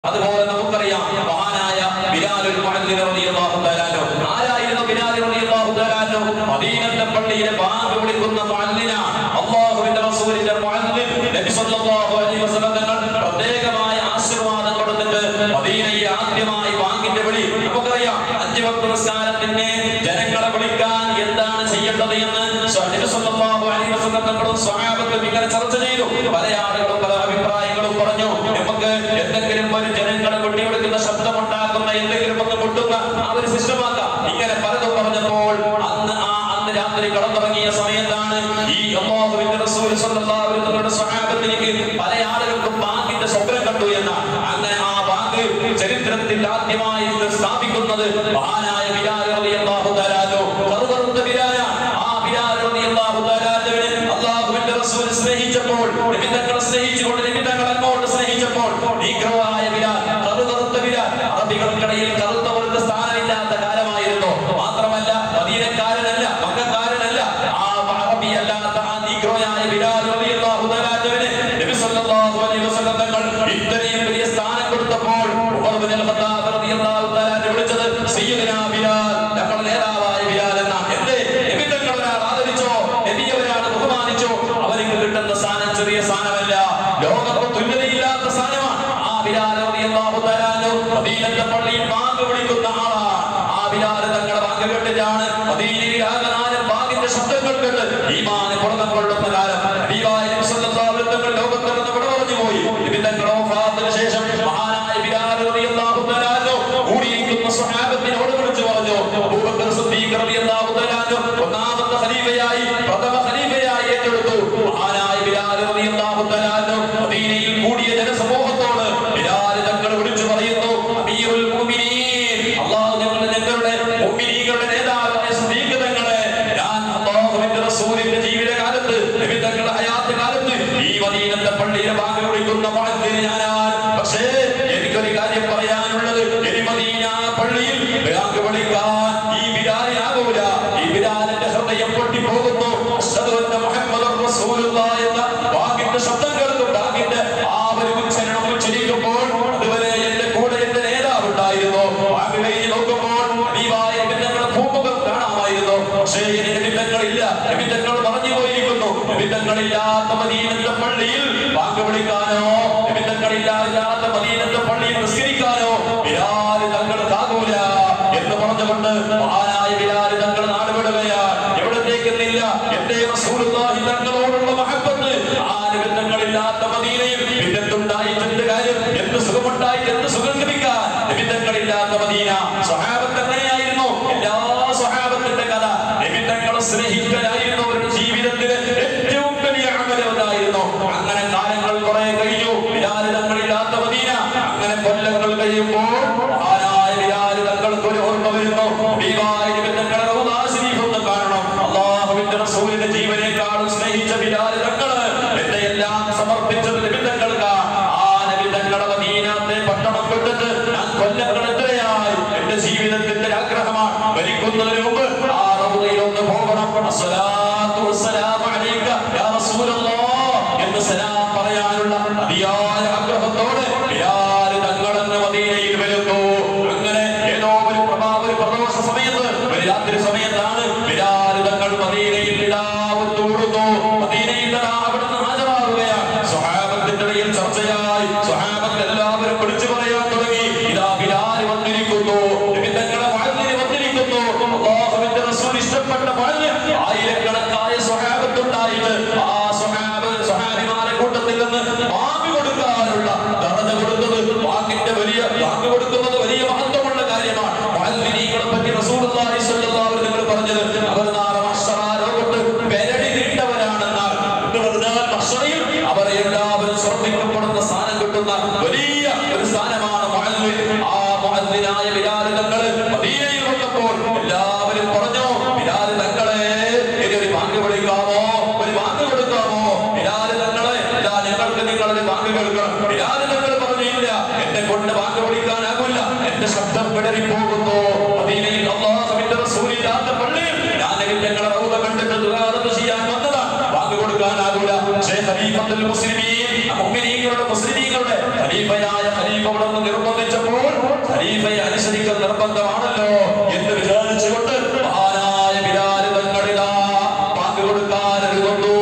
അതുപോലെ നമുക്കറിയാം മഹാനായ ബിലാലുൽ മുഅദ്ദിൻ റളിയല്ലാഹു തആല അൻഹു. ആരായിരുന്നു ബിലാൽ റളിയല്ലാഹു തആല അൻഹു? മദീനത്തെ പള്ളിയിലെ ബാങ്ക് വിളിക്കുന്ന മുഅദ്ദിന അല്ലാഹുവിന്റെ റസൂലിന്റെ മുഅദ്ദിൻ നബി സല്ലല്ലാഹു അലൈഹി വസല്ലം തങ്ങൾ പ്രത്യേകമായ ആശീർവാദം കൊടുത്തിട്ട് മദീനയിൽ ആദ്യമായി ബാങ്കിന്റെ വിളി നമുക്കറിയാം അഞ്ച് വക്ത നിസ്കാരത്തിന് ജനങ്ങളെ വിളിക്കാൻ എന്താണ് ചെയ്യേണ്ടത് എന്ന് നബി സല്ലല്ലാഹു അലൈഹി വസല്ലം തങ്ങളും സ്വഹാബത്തും ഇങ്ങനെ ചർച്ച ചെയ്തു പല ആളുകളും പല അഭിപ്രായങ്ങളും പറഞ്ഞു നമുക്ക് എന്തെങ്കിലും ഒരു ജനങ്ങളെ കൊട്ടിയെടുക്കുന്ന ശബ്ദമുണ്ടാക്കുന്ന എന്തെങ്കിലും ഒന്ന് കൊട്ടുന്ന ആ ഒരു സിസ്റ്റമാക്കാം ഇങ്ങനെ പലതും പറഞ്ഞപ്പോൾ അന്ന് ആ അന്ന് രാത്രി കടന്നിറങ്ങിയ സമയത്താണ് ഈ അല്ലാഹുവിന്റെ റസൂൽ സ്വല്ലല്ലാഹു അലൈഹി വസല്ലമയുടെ സ്വഹാബത്തിലേക്ക് പല ആളുകൾക്കും ബാങ്കിന്റെ സ്വപ്നം കണ്ടു എന്ന അങ്ങനെ ആ ബാങ്ക് ചരിത്രത്തിൽ ആദ്യമായി ഇത് സ്ഥാപിക്കുന്നത് മഹാനായ ബിലാൽ റളിയല്ലാഹു തആല അൻഹു. കറുകറുത്ത ബിലാലാണ്. ആ ബിലാൽ റളിയല്ലാഹു തആല അൻഹുവിനെ അല്ലാഹുവിന്റെ റസൂൽ സ്നേഹിച്ചപ്പോൾ നബി തങ്ങളെ സ്നേഹിച്ചുകൊണ്ട് നബി തങ്ങൾ അങ്ങോട്ട് സ്നേഹിച്ചപ്പോൾ നീഗ്രവായ ബിലാൽ കറുകറുത്ത ബിലാൽ അറബികൾക്കിടയിൽ കറുത്ത വെളുത്ത സ്ഥാനമില്ലാത്ത കാലമായിരുന്നു മാത്രമല്ല മദീനക്കാരനല്ല മക്കക്കാരനല്ല ആ അറബി അല്ലാത്ത ആ നീഗ്രോയായ ബിലാൽ റളിയല്ലാഹു തആല അൻഹുവിനെ നബി സല്ലല്ലാഹു അലൈഹി വസല്ലം തങ്ങൾ ഇത്രയും വലിയ സ്ഥാനം കൊടുത്തപ്പോൾ ഉമർ ബിൻ അൽ ഖത്താബ് റളിയല്ലാഹു തആല അൻഹു വിളിച്ചത് സയ്യിദുനാ ബിലാൽ ഞങ്ങളുടെ നേതാവായ ബിലാൽ എന്ന എന്തേ നബി തങ്ങൾ ഒരാൾ ആദരിച്ചോ നബി ഒരാൾ ബഹുമാനിച്ചോ അവർക്ക് കിട്ടുന്ന സ്ഥാനം ചെറിയ സ്ഥാനമല്ല ലോകത്ത് തുല്യതയില്ലാത്ത സ്ഥാനമാണ് ആ ബിലാൽ റളിയല്ലാഹു തആല അൻഹു മദീനത്തെ പള്ളിയിൽ ബാങ്ക് വിളിക്കുന്ന ആളാണ് ആ ബിലാൽ തങ്ങളുടെ ബാങ്ക് കേട്ടിട്ടാണ് മദീനയിൽ ആകനാലം ബാങ്കിന്റെ ശബ്ദങ്ങൾ കേട്ട് ഈമാന് പുറമെ കൊള്ളുന്ന കാലം ഹബീബായ നബി സല്ലല്ലാഹു അലൈഹി വസല്ലം ലോകത്ത് നിന്ന് വിട പറഞ്ഞു പോയി നബി തങ്ങളുടെ വഫാത്തിന് ശേഷം മഹാനായ ബിലാൽ റളിയല്ലാഹു തആല അൻഹു കൂടിയിരിക്കുന്ന സ്വഹാബത്തിനോട് വിളിച്ചു പറഞ്ഞു അബൂബക്കർ സിദ്ദീഖ് റളിയല്ലാഹു തആല അൻഹു ഒന്നാമത്തെ ഖലീഫയായി പ്രഥമ ഖലീഫയായി ഏറ്റെടുത്തു മഹാനായ ബിലാൽ റളിയല്ലാഹു തആല അൻഹു മദീനയിൽ കൂടിയ ജനസമൂഹത്തോട് ബിലാൽ തങ്ങൾ വിളിച്ചു പറയുന്നു അമീറുൽ മുഅ്മിനീൻ അല്ലാഹു ഞങ്ങളുടെ ഞങ്ങളുടെ മുഅ്മിനീങ്ങളുടെ നേതാവായ സിദ്ദീഖ് തങ്ങളെ ഞാൻ അല്ലാഹുവിന്റെ റസൂലിന്റെ ജീവിതകാലത്ത് നബി തങ്ങളുടെ ഹയാത്ത് കാലത്ത് ഈ മദീനത്തെ പള്ളിയിലെ ബാങ്ക് വിളിക്കുന്ന മുഅദ്ദിന് ഞാനാണ് പക്ഷേ എനിക്കൊരു കാര്യം പറയാനുള്ളത് ഇനി മദീന പള്ളിയിൽ ബാങ്ക് വിളിക്കാൻ ഈ ബിലാലിനാകൂല ഈ ബിലാലിന്റെ ഹൃദയം പൊട്ടിപ്പോകുന്നു അശ്ഹദു അന്ന മുഹമ്മദുർ റസൂലുള്ളാഹി എന്ന ബാങ്കിന്റെ ശബ്ദം കേൾക്കും ബാങ്കിന്റെ ആ ഒരു ഉച്ചരണം ഉച്ചരിക്കുമ്പോൾ അതുവരെ എന്റെ കൂടെ എന്റെ നേതാവ് ഉണ്ടായിരുന്നു ബാങ്ക് കഴിഞ്ഞ് നോക്കുമ്പോൾ ഹബീബായ നബിതങ്ങളുടെ ഭൂമുഖം കാണാമായിരുന്നു പക്ഷേ ഇനി നബിതങ്ങളില്ല നബിതങ്ങൾ പറഞ്ഞു പോയിരിക്കുന്നു നബിതങ്ങളില്ലാത്ത മദീനത്തെ പള്ളിയിൽ ബാങ്ക് വിളിക്കാനോ നബിതങ്ങളില്ലാത്ത മദീനത്തെ പള്ളിയിൽ നിസ്കരിക്കാനോ ബിലാൽ തങ്ങൾക്കാകൂല എന്ന് പറഞ്ഞുകൊണ്ട് മഹാനായ ബിലാൽ തങ്ങൾ നാട് വിടുകയാണ് എവിടത്തേക്കെന്നില്ല എന്റെ റസൂലുള്ളാഹി തങ്ങളോടുള്ള മഹബത്ത് ആ നിബിധങ്ങളില്ലാത്ത മദീനയിൽ പിന്നെന്തുണ്ടായിട്ട് എന്ത് കാര്യം എന്ത് സുഖമുണ്ടായിട്ട് എന്ത് സുഖം ലഭിക്കാൻ നിബിധങ്ങളില്ലാത്ത മദീന സ്വഹാബത്ത് എങ്ങനെയായിരുന്നു എല്ലാ സ്വഹാബത്തിന്റെ കഥ നിബിധങ്ങളെ സ്നേഹിക്കലായിരുന്നു അവരുടെ ജീവിതത്തിലെ ഏറ്റവും വലിയ അമലവതായിരുന്നു അങ്ങനെ കാലങ്ങൾ കുറെ കഴിഞ്ഞു ബിലാൽ തങ്ങളില്ലാത്ത മദീന അങ്ങനെ കൊല്ലങ്ങൾ കഴിയുമ്പോൾ മഹാനായ ബിലാൽ തങ്ങൾക്ക് ഒരു ഓർമ്മ വരുന്നു ഹബീബായ നബി തങ്ങളുടെ റൗദാ ശരീഫ് ഒന്ന് കാണണം അള്ളാഹുവിന്റെ റസൂലിന്റെ ജീവനേക്കാളും സ്നേഹിച്ച ബിലാൽ തങ്ങള് എന്റെ എല്ലാം സമർപ്പിച്ചത് നിബിധങ്ങൾക്ക് ആ നിബിധങ്ങളുടെ മദീനത്തെ പട്ടണം വിട്ടിട്ട് ഞാൻ കൊല്ലങ്ങൾ എത്രയായി എന്റെ ജീവിതത്തിന്റെ ആഗ്രഹമാണ് മരിക്കുന്നതിന് മുമ്പ് ആ റൗദയിൽ ഒന്ന് പോകണം അസ്സലാത്തു വസ്സലാമു അലൈക യാ റസൂലല്ലാഹ് എന്ന് സലാം പറയാനുള്ള അതിയായ ആഗ്രഹത്തോടെ ബിലാൽ തങ്ങളെന്ന് മദീനയിൽ വരുന്നു അങ്ങനെ ഏതോ ഒരു പ്രഭാ ഒരു പ്രദോഷ സമയത്ത് ഒരു രാത്രി സമയത്താണ് ബിലാൽ തങ്ങൾ മദീനയിൽ ഇടാവുത്തൂടുന്നു മദീനയിൽ ഇതാ അവിടുന്ന് ഹാജരാകുകയാണ് സ്വഹാബത്തിന്റെ ഇടയിൽ ചർച്ചയായി സ്വഹാബത്ത് എല്ലാവരും വിളിച്ചു പറയാൻ തുടങ്ങി ഇതാ ബിലാൽ വന്നിരിക്കുന്നു നബി തങ്ങളെ മുഅദ്ദിന് വന്നിരിക്കുന്നു അല്ലാഹുവിന്റെ റസൂൽ ഇഷ്ടപ്പെട്ട മുഅദ്ദിൻ ആയിരക്കണക്കായ സ്വഹാബത്തുണ്ടായിട്ട് ആ സ്വഹാബ് സ്വഹാബിമാരെ കൂട്ടത്തിൽ നിന്ന് വാങ്ങി കൊടുക്കാനുള്ള ദറജ കൊടുത്തത് വാങ്ങിന്റെ വലിയ വാങ്ങി കൊടുക്കുന്നത് വലിയ മഹത്വമുള്ള കാര്യമാണ് മുഅദ്ദിനീകളെ പറ്റി റസൂലുള്ളാഹി സ്വല്ലല്ലാഹു അലൈഹി വസല്ലം പറഞ്ഞത് അവർ നാളെ മഹ്ശറ ലോകത്ത് പെരടി നീണ്ടവരാണെന്നാൽ എന്ന് പറഞ്ഞാൽ മഹ്ശറയിൽ അവർ എല്ലാവരും സ്വർഗ്ഗിക്കപ്പെടുന്ന സ്ഥാനം കിട്ടുന്ന വലിയ ഒരു സ്ഥാനമാണ് മുഅദ്ദിൻ ആ മുഅദ്ദിനായ ബിലാൽ തങ്ങൾ മദീനയിൽ വന്നപ്പോൾ എല്ലാവരും പറഞ്ഞു ബിലാൽ തങ്ങളെ ഇനി ഒരു വാങ്ങി വിളിക്കാമോ ഒരു വാങ്ങി കൊടുക്കാമോ ബിലാൽ തങ്ങളെ ഇതാ ഞങ്ങൾക്ക് നിങ്ങളൊരു വാങ്ങി കേൾക്കണം ബിലാൽ തങ്ങൾ പറഞ്ഞില്ല എന്നെ കൊണ്ട് വാങ്ങി വിളിക്കാനാകില്ല എന്റെ ശബ്ദം വിടറി പോകുന്നു മദീനയിൽ അള്ളാഹുവിന്റെ റസൂലില്ലാത്ത പള്ളിയിൽ ഞാൻ ഞങ്ങളെ റൗദ കണ്ടിട്ട് ദുരാറത്ത് ചെയ്യാൻ വന്നതാണ് വാങ്ങി കൊടുക്കാനാകില്ല പക്ഷേ ഖലീഫത്തുൽ മുസ്ലിമീൻ മുഅ്മിനീങ്ങളുടെ മുസ്ലിമീങ്ങളുടെ ഖലീഫയായ ഖലീഫ ഇവിടെ നിന്ന് വിളിച്ചപ്പോൾ ഖലീഫയെ അനുസരിക്കൽ നിർബന്ധമാണല്ലോ എന്ന് വിചാരിച്ചുകൊണ്ട് മഹാനായ ബിലാൽ തങ്ങളിതാ പാക്ക് കൊടുക്കാൻ ഒരുങ്ങുന്നു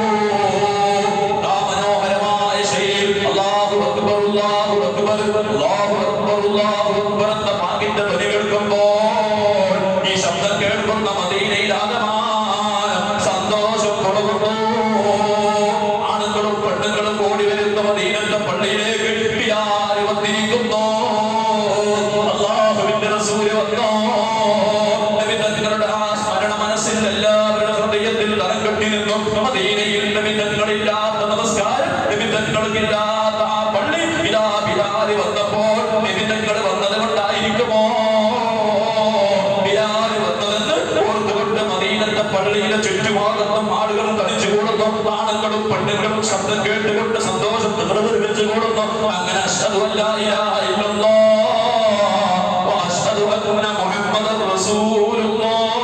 ആ മനോഹരമായ ശൈലിയിൽ അല്ലാഹു അക്ബർ അല്ലാഹു അക്ബർ അല്ലാഹു അക്ബർ അല്ലാഹു അക്ബർ എന്ന പാക്കിന്റെ ധ്വനി കേൾക്കുമ്പോൾ ഈ ശബ്ദം കേൾക്കുന്ന മദീനയിൽ ആകമാനം സന്തോഷം തുടങ്ങുന്നു ആണുങ്ങളും പെണ്ണുങ്ങളും കൂടി വരുന്ന മദീനത്തെ പള്ളിയിലേക്ക് ബിലാൽ വന്നിരിക്കുന്നു അല്ലാഹുവിന്റെ റസൂല് വന്നു നബി തങ്ങളുടെ ആ സ്മരണ മനസ്സിൽ എല്ലാവരുടെ ഹൃദയത്തിൽ തലം കെട്ടി നിന്നു മദീനയിൽ നബി തങ്ങളില്ലാത്ത നമസ്കാരം നബി തങ്ങൾക്കില്ലാത്ത ആ പള്ളി ഇതാ ബിലാല് വന്നപ്പോൾ നബി തങ്ങൾ വന്നത് കൊണ്ടായിരിക്കുമോ ബിലാല് വന്നതെന്ന് ഓർത്തുകൊണ്ട് മദീനത്തെ പള്ളിയിലെ ചുറ്റുഭാഗത്തും ആളുകൾ തടിച്ചു കൂടുന്നു ആണുങ്ങളും പെണ്ണുങ്ങളും ശബ്ദം കേട്ടുകൊണ്ട് സന്തോഷത്തിൽ നിർവഹിച്ചു കൂടുന്നു അങ്ങനെ അഷ്ഹദു അല്ലാ ഇലാഹ ഇല്ലല്ലാഹ് وأشهد أن محمدا رسول الله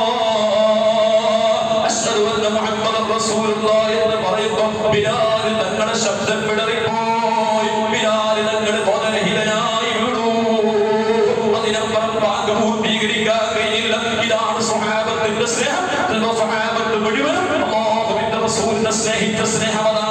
أشهد أن محمدا رسول الله എന്ന് പറയുമ്പോൾ ബിലാൽ തങ്ങളുടെ ശബ്ദം വിടറിപ്പോയി ബിലാൽ തങ്ങൾ ബോധരഹിതനായി വീണു അതിനപ്പുറം വാക്ക് പൂർത്തീകരിക്കാൻ കഴിയില്ല ഇതാണ് സ്വഹാബത്തിന്റെ സ്നേഹം സ്വഹാബത്ത് മുഴുവനും അല്ലാഹുവിന്റെ റസൂലിനെ സ്നേഹിച്ച സ്നേഹം അതാണ്